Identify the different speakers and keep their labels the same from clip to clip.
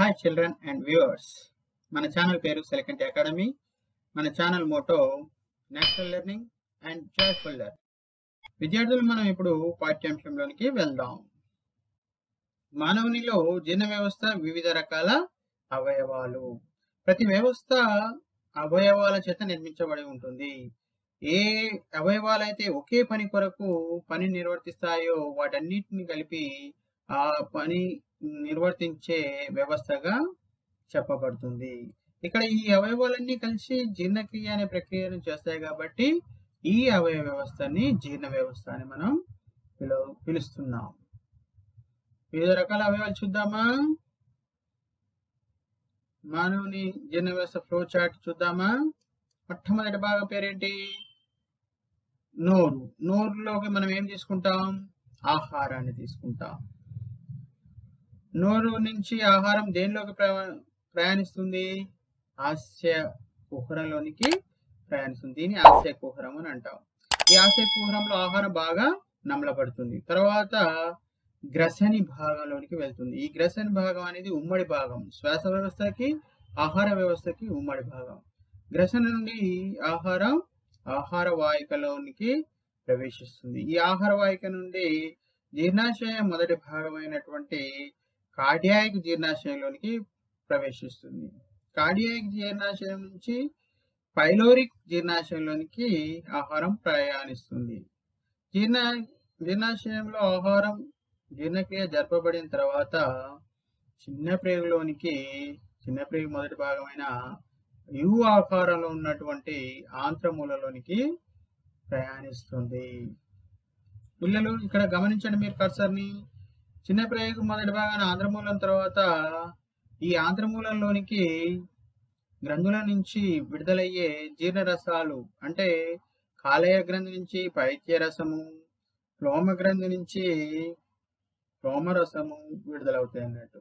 Speaker 1: hi children and viewers మన channel పేరు Selakanti academy మన channel motto natural learning and joyful learning విద్యార్థులు మనం ఇప్పుడు పాఠ్యాంశంలోనికి వెళ్దాం మానవునిలో జీర్ణ వ్యవస్థ వివిధ రకాల అవయవాలు ప్రతి వ్యవస్థ అవయవాల చేత నిర్మించబడి ఉంటుంది ఏ అవయవాలైతే ఒకే పని కొరకు పని నిర్వర్తిస్తాయో వాటన్నిటిని కలిపి ఆ పని నిర్వర్తించే వ్యవస్థగా చెప్పబడుతుంది ఇక్కడ ఈ అవయవాలన్నీ కలిసి జీర్ణక్రియ అనే ప్రక్రియను చేస్తాయి కాబట్టి ఈ అవయవ వ్యవస్థని జీర్ణ వ్యవస్థ అని మనం పిలు పిలుస్తున్నాం వివిధ రకాల అవయవాలు చూద్దామా మానవుని జీర్ణ వ్యవస్థ ఫ్లో చార్ట్ చూద్దామా మొట్టమొదటి భాగం పేరేంటి నోరు నోరులోకి మనం ఏం తీసుకుంటాం ఆహారాన్ని తీసుకుంటాం నోరు నుంచి ఆహారం దేనిలోకి ప్రయా- ప్రయాణిస్తుంది ఆస్య కుహరంలోనికి ప్రయాణిస్తుంది దీన్ని ఆస్య కుహరం అని అంటాం ఈ ఆస్య కుహరంలో ఆహారం బాగా నమలబడుతుంది తర్వాత గ్రసని భాగంలోనికి వెళ్తుంది ఈ గ్రసని భాగం అనేది ఉమ్మడి భాగం శ్వాస వ్యవస్థకి ఆహార వ్యవస్థకి ఉమ్మడి భాగం గ్రసన నుండి ఆహారం ఆహార వాహికలోనికి ప్రవేశిస్తుంది ఈ ఆహార వాహిక నుండి జీర్ణాశయ మొదటి భాగమైనటువంటి కార్డియాయిక్ జీర్ణాశయంలోనికి ప్రవేశిస్తుంది కార్డియాయిక్ జీర్ణాశయం నుంచి పైలోరిక్ జీర్ణాశయంలోనికి ఆహారం ప్రయాణిస్తుంది జీర్ణ జీర్ణాశయంలో ఆహారం జీర్ణక్రియ జరపబడిన తర్వాత చిన్న ప్రేగులోనికి చిన్న ప్రేగు మొదటి భాగమైన యు ఆకారంలో ఉన్నటువంటి ఆంత్రమూలలోనికి ప్రయాణిస్తుంది పిల్లలు ఇక్కడ గమనించండి మీరు కర్సర్ని చిన్న ప్రయోగం మొదటి భాగాన ఆంధ్రమూలం తర్వాత ఈ ఆంధ్రమూలంలోనికి గ్రంథుల నుంచి విడుదలయ్యే జీర్ణరసాలు అంటే కాలేయ గ్రంథి నుంచి పైత్య రసము రోమ గ్రంథి నుంచి రోమరసము విడుదలవుతాయి అన్నట్టు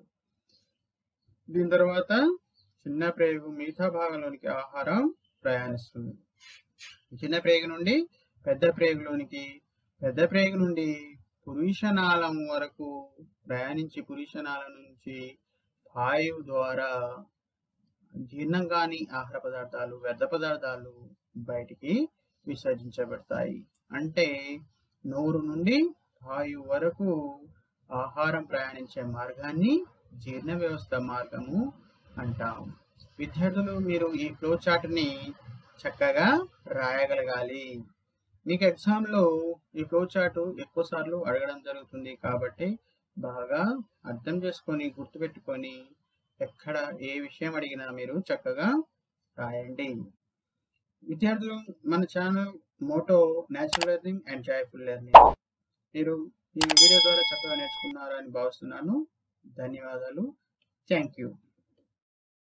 Speaker 1: దీని తర్వాత చిన్న ప్రేగు మిగతా భాగంలోనికి ఆహారం ప్రయాణిస్తుంది చిన్న ప్రేగు నుండి పెద్ద ప్రేగులోనికి పెద్ద ప్రేగు నుండి పురుషనాళం వరకు ప్రయాణించి పురుషనాళం నుంచి వాయువు ద్వారా జీర్ణం కాని ఆహార పదార్థాలు వ్యర్థ పదార్థాలు బయటికి విసర్జించబడతాయి అంటే నోరు నుండి వాయువు వరకు ఆహారం ప్రయాణించే మార్గాన్ని జీర్ణ వ్యవస్థ మార్గము అంటాం విద్యార్థులు మీరు ఈ ఫ్లో చార్ట్ని చక్కగా రాయగలగాలి మీకు ఎగ్జామ్లో ఈ ఫ్లో చార్ట్ ఎక్కువ సార్లు అడగడం జరుగుతుంది కాబట్టి బాగా అర్థం చేసుకొని గుర్తుపెట్టుకొని ఎక్కడ ఏ విషయం అడిగినా మీరు చక్కగా రాయండి విద్యార్థులు మన channel motto natural learning and joyful learning మీరు ఈ వీడియో ద్వారా చక్కగా నేర్చుకున్నారని భావిస్తున్నాను ధన్యవాదాలు థ్యాంక్ యూ